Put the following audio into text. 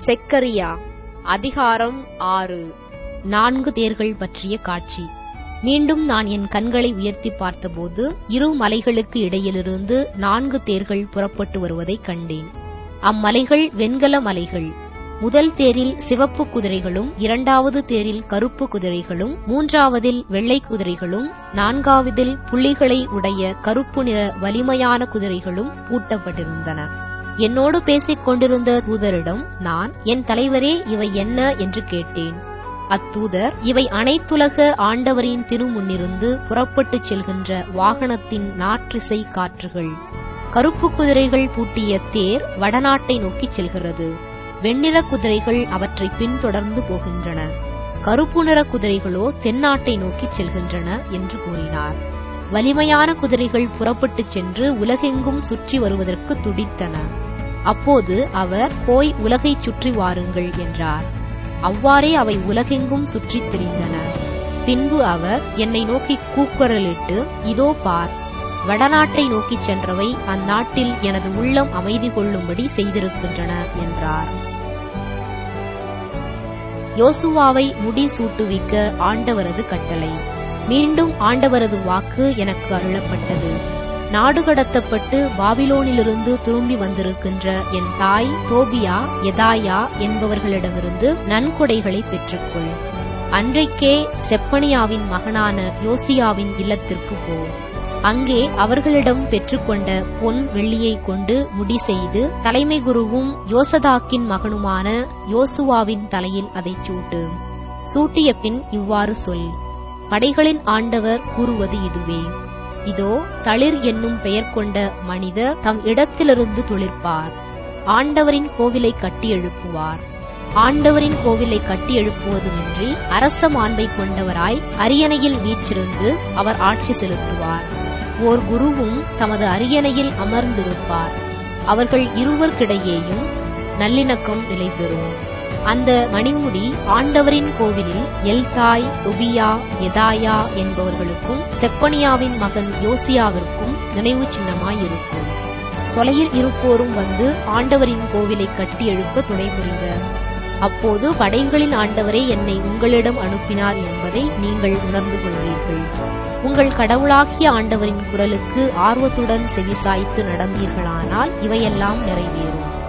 செக்கரியா அதிகாரம் ஆறு நான்கு தேர்கள் பற்றிய காட்சி மீண்டும் நான் என் கண்களை உயர்த்தி பார்த்தபோது இரு மலைகளுக்கு இடையிலிருந்து நான்கு தேர்கள் புறப்பட்டு வருவதைக் கண்டேன் அம்மலைகள் வெண்கல மலைகள் முதல் தேரில் சிவப்பு குதிரைகளும் இரண்டாவது தேரில் கருப்பு குதிரைகளும் மூன்றாவதில் வெள்ளை குதிரைகளும் நான்காவதில் புள்ளிகளை உடைய கருப்பு நிற வலிமையான குதிரைகளும் பூட்டப்பட்டிருந்தன என்னோடு பேசிக் கொண்டிருந்த தூதரிடம் நான் என் தலைவரே இவை என்ன என்று கேட்டேன் அத்தூதர் இவை அனைத்துலக ஆண்டவரின் திருமுன்னிருந்து புறப்பட்டுச் செல்கின்ற வாகனத்தின் நாற்றிசை காற்றுகள் கருப்பு குதிரைகள் பூட்டிய தேர் வடநாட்டை நோக்கிச் செல்கிறது வெண்ணிற குதிரைகள் அவற்றை பின்தொடர்ந்து போகின்றன கருப்பு நிற குதிரைகளோ தென்னாட்டை நோக்கிச் செல்கின்றன என்று கூறினார் வலிமையான குதிரைகள் புறப்பட்டுச் சென்று உலகெங்கும் சுற்றி வருவதற்கு துடித்தன அப்போது அவர் போய் உலகைச் சுற்றி வாருங்கள் என்றார் அவ்வாறே அவை உலகெங்கும் சுற்றித் திரிந்தன பின்பு அவர் என்னை நோக்கி கூக்குரலிட்டு இதோ பார் வடநாட்டை நோக்கிச் சென்றவை அந்நாட்டில் எனது உள்ளம் அமைதி கொள்ளும்படி செய்திருக்கின்றன என்றார் யோசுவாவை முடி சூட்டுவிக்க ஆண்டவரது கட்டளை மீண்டும் ஆண்டவரது வாக்கு எனக்கு அருளப்பட்டது நாடு கடத்தப்பட்டு பாபிலோனிலிருந்து திரும்பி வந்திருக்கின்ற என் தாய் தோபியா எதாயா என்பவர்களிடமிருந்து நன்கொடைகளை பெற்றுக்கொள் அன்றைக்கே செப்பனியாவின் மகனான யோசியாவின் இல்லத்திற்கு போ அங்கே அவர்களிடம் பெற்றுக்கொண்ட பொன் வெள்ளியை கொண்டு முடி செய்து தலைமை குருவும் யோசதாக்கின் மகனுமான யோசுவாவின் தலையில் அதைச் சூட்டு சூட்டிய பின் இவ்வாறு சொல் படைகளின் ஆண்டவர் கூறுவது இதுவே இதோ தளிர் என்னும் பெயர் கொண்ட மனிதர் தம் இடத்திலிருந்து துளிர்ப்பார் ஆண்டவரின் கோவிலை கட்டி எழுப்புவார் ஆண்டவரின் கோவிலை கட்டி எழுப்புவதுமின்றி அரச மாண்பை கொண்டவராய் அரியணையில் வீற்றிருந்து அவர் ஆட்சி செலுத்துவார் ஓர் குருவும் தமது அரியணையில் அமர்ந்திருப்பார் அவர்கள் இருவர்க்கிடையேயும் நல்லிணக்கம் நிலைபெறும் அந்த மணிமுடி ஆண்டவரின் கோவிலில் எல்தாய் தொபியா எதாயா என்பவர்களுக்கும் செப்பனியாவின் மகன் யோசியாவிற்கும் நினைவு சின்னமாயிருக்கும் தொலையில் இருப்போரும் வந்து ஆண்டவரின் கோவிலை கட்டி எழுப்ப துணை புரிவர் அப்போது படைகளின் ஆண்டவரே என்னை உங்களிடம் அனுப்பினார் என்பதை நீங்கள் உணர்ந்து கொள்வீர்கள் உங்கள் கடவுளாகிய ஆண்டவரின் குரலுக்கு ஆர்வத்துடன் செவிசாய்த்து நடந்தீர்களானால் இவையெல்லாம் நிறைவேறும்